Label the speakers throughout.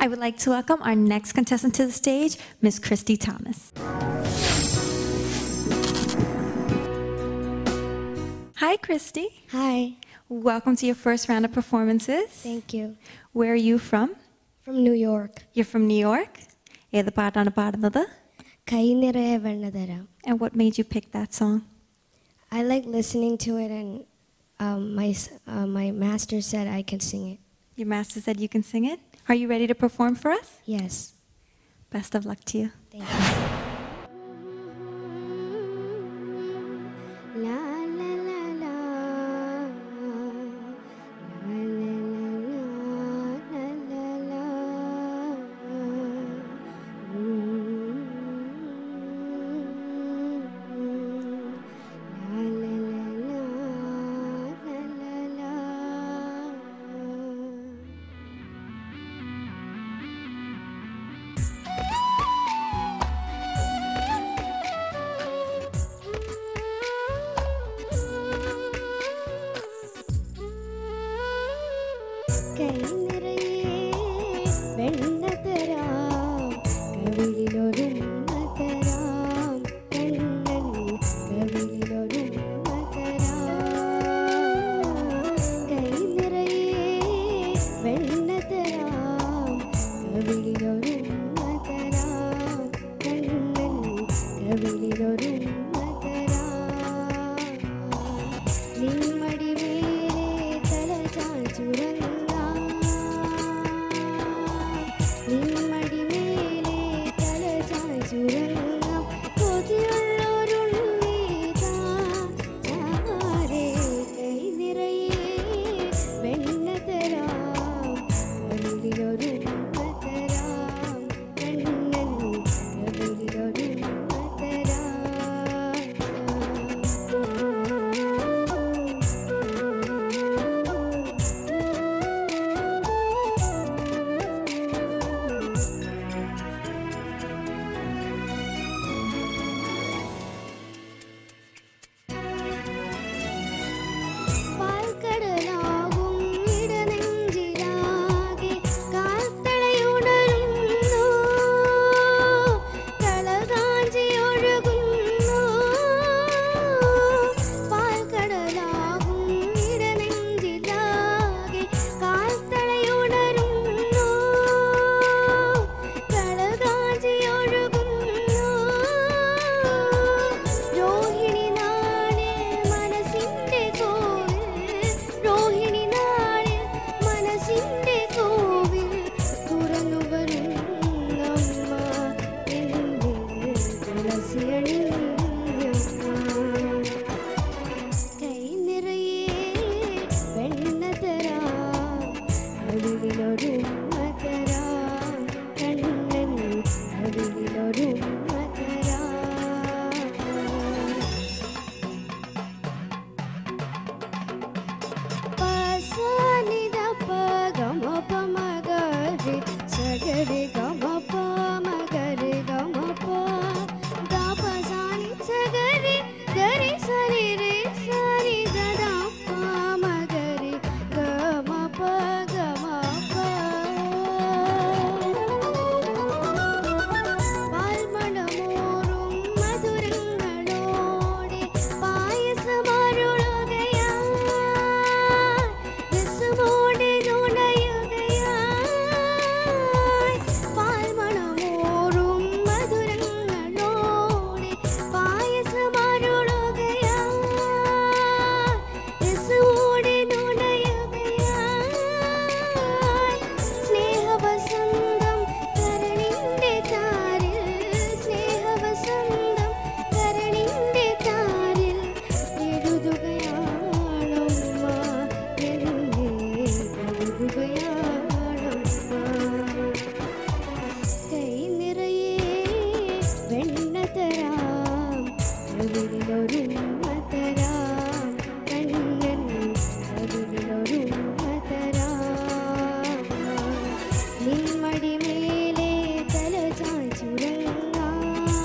Speaker 1: I would like to welcome our next contestant to the stage, Miss Christy Thomas. Hi, Christy.
Speaker 2: Hi,
Speaker 1: Welcome to your first round of performances.
Speaker 2: thank you.
Speaker 1: Where are you from?
Speaker 2: From New York.
Speaker 1: You're from New York. ഏത് പാട്ടാണ് പാടുന്നത്
Speaker 2: കൈ നിറയെ വെണ്ണ തരാം
Speaker 1: And what made you pick that song?
Speaker 2: I like listening to it and um, my, s- uh, my master said I can sing it.
Speaker 1: Your master said you can sing it. Are you ready to perform for us?
Speaker 2: Yes.
Speaker 1: Best of luck to you.
Speaker 2: Thank you. La, la, la, la. La, la, la, la. La, la, la. Mm. La, la, la, la. La, la, la. കൈ നിറയെ വെണ്ണ തരാം കവിളിലൊരുമ്മ തരാം കണ്ണൻ കവിളിലൊരുമ്മ തരാം കൈ നിറയെ വെണ്ണ തരാം കവിളിലൊരുമ്മ തരാം കണ്ണൻ കവിളിലൊരുമ്മ തരാം നിമ്മടി മേലെ തല ചാച്ചുറങ്ങാം നിമ്മടി മേലെ തല ചാച്ചുറങ്ങാം കൊതിയുള്ളൊരുണ്ണീതാ ചാരേ കൈ നിറയെ വെണ്ണ തരാം കവിളിലൊരുമ്മ തരാം കണ്ണൻ കവിളിലൊരുമ്മ തരാം പാൽക്കടലാകും ഇടനെഞ്ചിലാകെ കാൽത്തളയുണരുന്നു കളകാഞ്ചി ഒഴുകുന്നു പാൽക്കടലാകും ഇടനെഞ്ചിലാകെ കാൽത്തളയുണരുന്നു കളകാഞ്ചി ഒഴുകുന്നു രോഹിണി നാളിൽ മനസ്സിന്റെ കോവിൽ രോഹിണി നാളിൽ മനസ്സിന്റെ കോവിൽ തുറന്നു വരുന്നമ്മ എന്റെ തുളസിയണിഞ്ഞമ്മ കൈ നിറയെ വെണ്ണ തരാം അതിലൊരുമ്മ തരാം കണ്ണൻ അതിലൊരുമ്മ തരാം പസാനിദ പഗമ പമഗരി സഗരി ഗമ പമഗരി ഗമ പ ദപസാനി സഗരി ഗരി സരി രെ സരി ദദ പമഗരി ഗമ പ ഗമ പ പാൽമണമോറും മധുരങ്ങളോടെ പായസമരുളുകയായി രസമോടെ നുണയുകയായി പാൽമണമോറും മധുരങ്ങളോടെ പായസമരുളുകയായി രസമോടെ നുണയുകയായി സ്നേഹവസന്തം കരണിന്റെ താരിൽ സ്നേഹവസന്തം കരണിന്റെ താരിൽ എഴുതുകയാണമ്മ എന്നെ എഴുതുകയാണമ്മ കൈ നിറയെ വെണ്ണ തരാം കവിളിലൊരുമ്മ തരാം കണ്ണൻ കവിളിലൊരുമ്മ തരാം നിമ്മടി മേലെ തല ചാച്ചുറങ്ങാം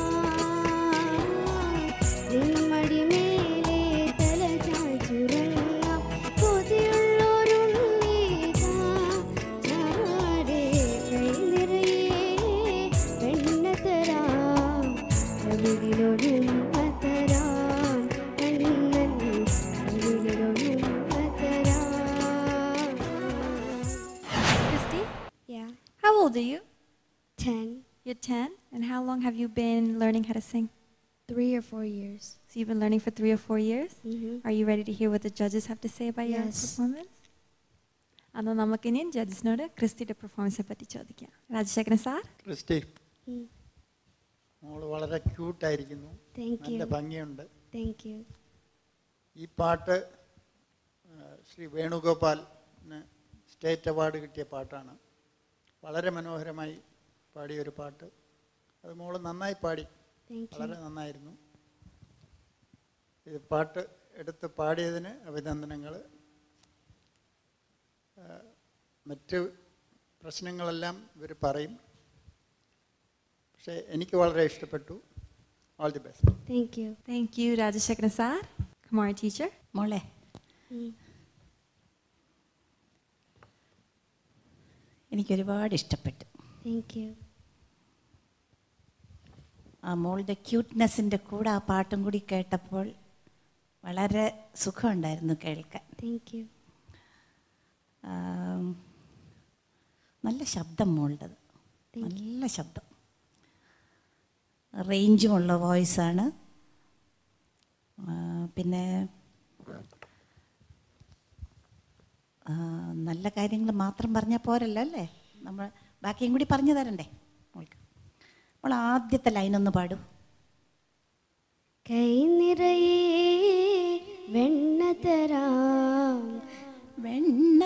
Speaker 2: നിമ്മടി മേലെ തല ചാച്ചുറങ്ങാം കൊതിയുള്ളൊരുണ്ണീതാ ചാരേ കൈ കവിളിലൊരുമ്മ തരാം കണ്ണൻ കവിളിലൊരുമ്മ തരാം
Speaker 1: Christy,
Speaker 2: Yeah,
Speaker 1: how old are you?
Speaker 2: 10,
Speaker 1: You're 10. And how long have you been learning how to sing?
Speaker 2: three or four years.
Speaker 1: So you've been learning for three or four years?
Speaker 2: Mm-hmm.
Speaker 1: Are you ready to hear what the judges have to say about your
Speaker 2: Yes.
Speaker 1: performance? എന്നാൽ നമുക്കിനി ജഡ്ജസിനോട് ക്രിസ്റ്റിയുടെ പെർഫോമൻസിനെ പറ്റി ചോദിക്കാം Rajasekharan sir
Speaker 3: Christy
Speaker 2: Mm.
Speaker 3: മോള് വളരെ ക്യൂട്ടായിരിക്കുന്നു
Speaker 2: Thank
Speaker 3: നല്ല
Speaker 2: you.
Speaker 3: ഭംഗിയുണ്ട്
Speaker 2: Thank you.
Speaker 3: ഈ പാട്ട് ആ, ശ്രീ വേണുഗോപാലിന് സ്റ്റേറ്റ് അവാർഡ് കിട്ടിയ പാട്ടാണ് വളരെ മനോഹരമായി പാടിയ ഒരു പാട്ട് അത് മോള് നന്നായി പാടി
Speaker 2: Thank you.
Speaker 3: വളരെ നന്നായിരുന്നു ഇത് പാട്ട് എടുത്ത് പാടിയതിന് അഭിനന്ദനങ്ങൾ മറ്റ് പ്രശ്നങ്ങളെല്ലാം ഇവർ പറയും പക്ഷേ എനിക്ക് വളരെ ഇഷ്ടപ്പെട്ടു all the best
Speaker 2: Thank you.
Speaker 1: Thank you Rajasekharan sir Kumar teacher
Speaker 4: മോളെ
Speaker 2: Mm.
Speaker 4: എനിക്കൊരുപാട് ഇഷ്ടപ്പെട്ടു
Speaker 2: Thank you.
Speaker 4: ആ മോളുടെ ക്യൂട്ട്നെസ്സിൻ്റെ കൂടെ ആ പാട്ടും കൂടി കേട്ടപ്പോൾ വളരെ സുഖമുണ്ടായിരുന്നു കേൾക്കാൻ
Speaker 2: Thank you.
Speaker 4: ആം, നല്ല ശബ്ദം മോളുടേത്
Speaker 2: Thank you.
Speaker 4: നല്ല ശബ്ദം റേഞ്ചുമുള്ള വോയിസാണ് പിന്നെ ആ, നല്ല കാര്യങ്ങൾ മാത്രം പറഞ്ഞാൽ പോരല്ലോ അല്ലേ നമ്മൾ ബാക്കിയും കൂടി പറഞ്ഞു തരണ്ടേ മോൾക്ക് മോൾ ആദ്യത്തെ ലൈനൊന്ന് പാടൂ
Speaker 2: കൈ നിറയെ വെണ്ണ തരാം
Speaker 4: വെണ്ണ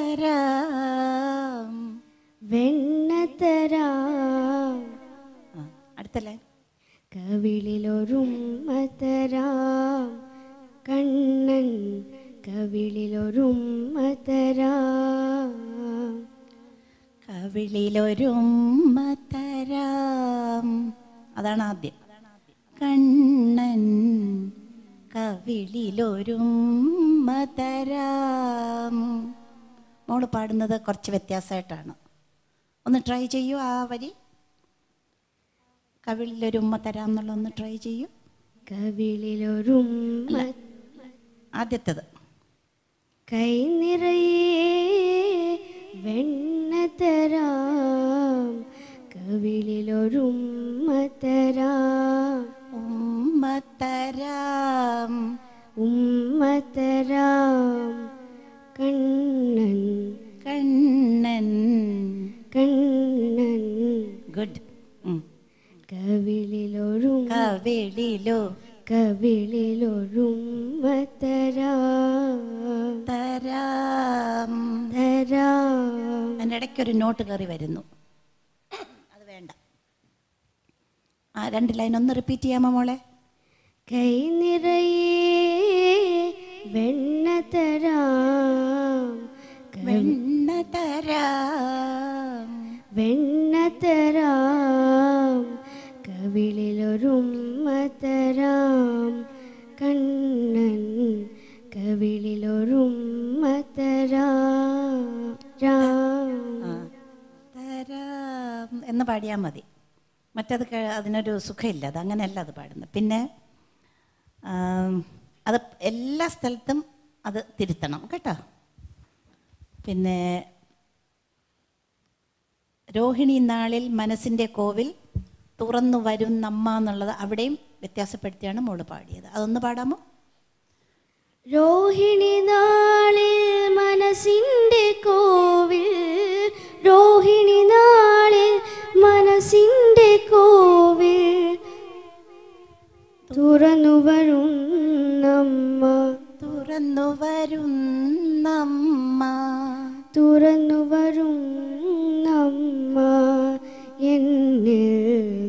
Speaker 4: തരാം
Speaker 2: വെണ്ണ തരാം
Speaker 4: ആ, അടുത്ത ലൈൻ
Speaker 2: കവിളിലൊരുമ്മ തരാം കണ്ണൻ കവിളിലൊരുമ്മ തരാം
Speaker 4: കവിളിലൊരുമ്മ തരാം അതാണ് ആദ്യം കണ്ണൻ കവിളിലൊരുമ്മ തരാം മോള് പാടുന്നത് കുറച്ച് വ്യത്യാസമായിട്ടാണ് ഒന്ന് ട്രൈ ചെയ്യൂ ആ വരി കവിളിലൊരുമ്മ തരാം എന്നുള്ള ഒന്ന് ട്രൈ ചെയ്യൂ
Speaker 2: കവിളിലൊരുമ്മ
Speaker 4: ആദ്യത്തേത്
Speaker 2: കൈ നിറയെ വെണ്ണ തരാം കവിളിലൊരുമ്മ തരാം
Speaker 4: ഉമ്മ തരാം
Speaker 2: ഉമ്മ തരാം കണ്ണൻ
Speaker 4: കണ്ണൻ
Speaker 2: കണ്ണൻ
Speaker 4: ഗുഡ്
Speaker 2: കവിളിലൊരും
Speaker 4: കവിളിലോ
Speaker 2: കവിളിലൊരുമ്മ തരാം
Speaker 4: തരാം
Speaker 2: തരാം
Speaker 4: അതിൻ്റെ ഇടയ്ക്കൊരു നോട്ട് കയറി വരുന്നു അത് വേണ്ട ആ രണ്ട് ലൈൻ ഒന്ന് റിപ്പീറ്റ് ചെയ്യാമോ മോളെ
Speaker 2: കൈ നിറയെ വെണ്ണ തരാം ക-
Speaker 4: വെണ്ണ തരാം
Speaker 2: വെണ്ണ തരാം കവിളിലൊരുമ്മ തരാം കണ്ണൻ കവിളിലൊരുമ്മ തരാം രാം
Speaker 4: ആ തരാം എന്ന് പാടിയാൽ മതി മറ്റത് കേ- അതിനൊരു സുഖമില്ല അത് അങ്ങനെയല്ല അത് പാടുന്നത് പിന്നെ ആം, അത് എല്ലാ സ്ഥലത്തും അത് തിരുത്തണം കേട്ടോ പിന്നെ രോഹിണി നാളിൽ മനസ്സിൻ്റെ കോവിൽ തുറന്നു വരും നമ്മ എന്നുള്ളത് അവിടെയും വ്യത്യാസപ്പെടുത്തിയാണ് മോള് പാടിയത് അതൊന്ന് പാടാമോ
Speaker 2: രോഹിണി നാളിൽ മനസ്സിൻ്റെ കോവിൽ രോഹിണി നാളിൽ മനസ്സിൻ്റെ കോവിൽ തുറന്നു വരും നമ്മ
Speaker 4: തുറന്നു വരും നമ്മ
Speaker 2: തുറന്നു വരും നമ്മ എന്നിൽ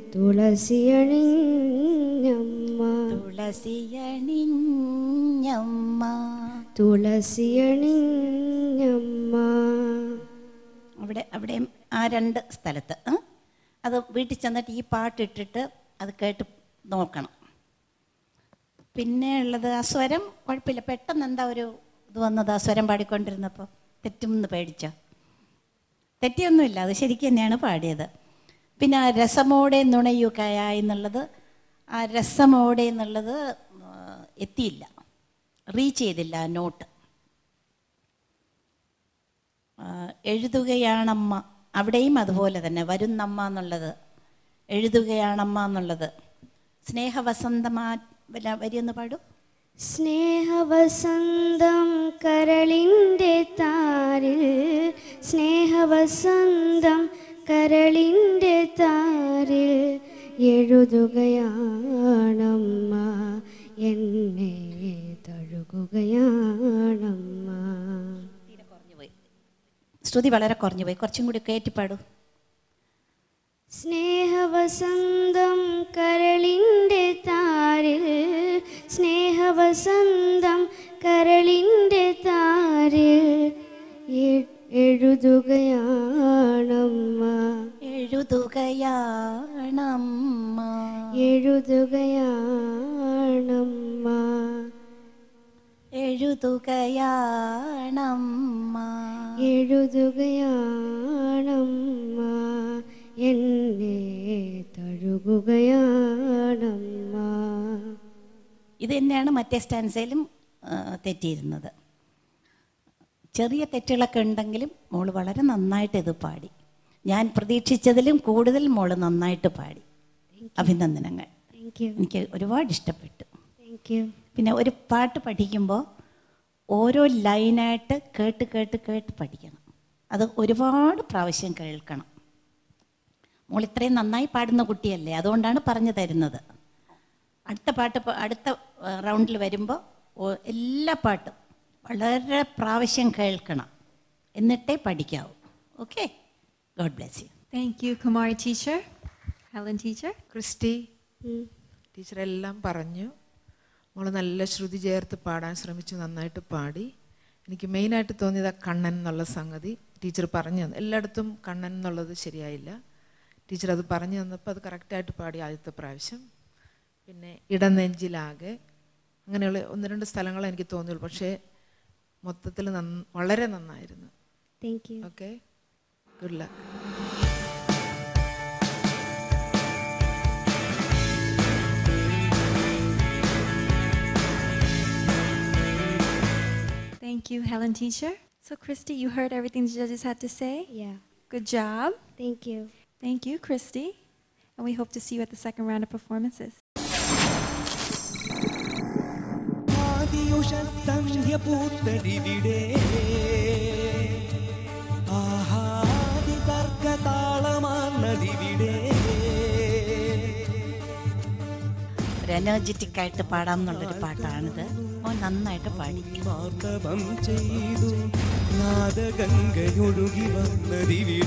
Speaker 2: തുളസിയണിഞ്ഞമ്മ
Speaker 4: തുളസിയണിഞ്ഞമ്മ
Speaker 2: തുളസിയണിഞ്ഞമ്മ
Speaker 4: അവിടെ അവിടെയും ആ രണ്ട് സ്ഥലത്ത് ആ? അത് വീട്ടിൽ ചെന്നിട്ട് ഈ പാട്ടിട്ടിട്ട് അത് കേട്ട് നോക്കണം പിന്നെ ഉള്ളത് ആ സ്വരം കുഴപ്പമില്ല പെട്ടെന്ന് എന്താ ഒരു ഇത് വന്നത് ആ സ്വരം പാടിക്കൊണ്ടിരുന്നപ്പോൾ തെറ്റുമെന്ന് പേടിച്ചോ തെറ്റിയൊന്നുമില്ല അത് ശരിക്കും തന്നെയാണ് പാടിയത് പിന്നെ ആ രസമോടെ നുണയുകയ എന്നുള്ളത് ആ രസമോടെ എന്നുള്ളത് ആ, എത്തിയില്ല റീച്ച് ചെയ്തില്ല ആ നോട്ട് ആ, എഴുതുകയാണമ്മ അവിടെയും അതുപോലെ തന്നെ വരുന്നമ്മ എന്നുള്ളത് എഴുതുകയാണമ്മ എന്നുള്ളത് സ്നേഹവസന്തമാ വല്ല വരിയൊന്ന് പാടൂ
Speaker 2: സ്നേഹവസന്തം കരളിൻ്റെ താരിൽ സ്നേഹവസന്തം കരളിൻ്റെ താരിൽ എഴുതുകയാണമ്മ എന്നെ തഴുകുകയാണമ്മ
Speaker 4: തീരെ കുറഞ്ഞുപോയി ശ്രുതി വളരെ കുറഞ്ഞുപോയി കുറച്ചും കൂടി കയറ്റിപ്പാടൂ
Speaker 2: സ്നേഹവസന്തം കരളിൻ്റെ താരിൽ സ്നേഹവസന്തം കരളിൻ്റെ താരിൽ എ- എഴുതുകയാണമ്മ
Speaker 4: എഴുതുകയാണമ്മ
Speaker 2: എഴുതുകയാണമ്മ
Speaker 4: എഴുതുകയാണമ്മ
Speaker 2: എഴുതുകയാണമ്മ എന്നെ തഴുകുകയാണമ്മ
Speaker 4: ഇത് തന്നെയാണ് മറ്റേ സ്റ്റാൻസയിലും ആ, തെറ്റിയിരുന്നത് ചെറിയ തെറ്റുകളൊക്കെ ഉണ്ടെങ്കിലും മോള് വളരെ നന്നായിട്ട് ഇത് പാടി ഞാൻ പ്രതീക്ഷിച്ചതിലും കൂടുതൽ മോള് നന്നായിട്ട് പാടി അഭിനന്ദനങ്ങൾ
Speaker 2: താങ്ക് യു
Speaker 4: എനിക്ക് ഒരുപാട് ഇഷ്ടപ്പെട്ടു
Speaker 2: താങ്ക് യു
Speaker 4: പിന്നെ ഒരു പാട്ട് പഠിക്കുമ്പോൾ ഓരോ ലൈനായിട്ട് കേട്ട് കേട്ട് കേട്ട് പഠിക്കണം അത് ഒരുപാട് പ്രാവശ്യം കേൾക്കണം മോൾ ഇത്രയും നന്നായി പാടുന്ന കുട്ടിയല്ലേ അതുകൊണ്ടാണ് പറഞ്ഞു തരുന്നത് അടുത്ത പാട്ട് പ- അടുത്ത റൗണ്ടിൽ വരുമ്പോൾ എല്ലാ പാട്ടും വളരെ പ്രാവശ്യം കേൾക്കണം എന്നിട്ടേ പഠിക്കാവൂ okay god bless you
Speaker 1: Thank you, Kumari teacher. Helen teacher.
Speaker 5: Christy teacher എല്ലാം പറഞ്ഞു മോള് നല്ല ശ്രുതി ചേർത്ത് പാടാൻ ശ്രമിച്ചു നന്നായിട്ട് പാടി എനിക്ക് മെയിനായിട്ട് തോന്നിയത് ആ കണ്ണൻ എന്നുള്ള സംഗതി ടീച്ചർ പറഞ്ഞു തന്നു എല്ലായിടത്തും കണ്ണൻ എന്നുള്ളത് ശരിയായില്ല ടീച്ചർ അത് പറഞ്ഞു തന്നപ്പോൾ അത് കറക്റ്റായിട്ട് പാടി ആദ്യത്തെ പ്രാവശ്യം പിന്നെ ഇടനെഞ്ചിലാകെ അങ്ങനെയുള്ള ഒന്ന് രണ്ട് സ്ഥലങ്ങൾ എനിക്ക് തോന്നിയുള്ളൂ പക്ഷേ മൊത്തത്തിൽ നന്ന വളരെ നന്നായിരുന്നു
Speaker 2: thank you
Speaker 5: okay good luck
Speaker 1: Thank you, Helen teacher. So, Christy, you heard everything the judges had to say.
Speaker 2: Yeah.
Speaker 1: Good job.
Speaker 2: Thank you.
Speaker 1: Thank you, Christy. And we hope to see you at the second round of performances.
Speaker 6: ആദിയുഷ സന്ധ്യ പൂത്തതിവിടെ ആഹാദി സർഗതാളമാർന്നതിവിടെ
Speaker 4: ഒരു energetic ആയിട്ട് പാടാം എന്നുള്ളൊരു പാട്ടാണിത് മോൻ നന്നായിട്ട് പാടി
Speaker 6: മാർദ്ദവം ചെയ്തു നാദഗംഗയൊഴുകി വന്നതിവിടെ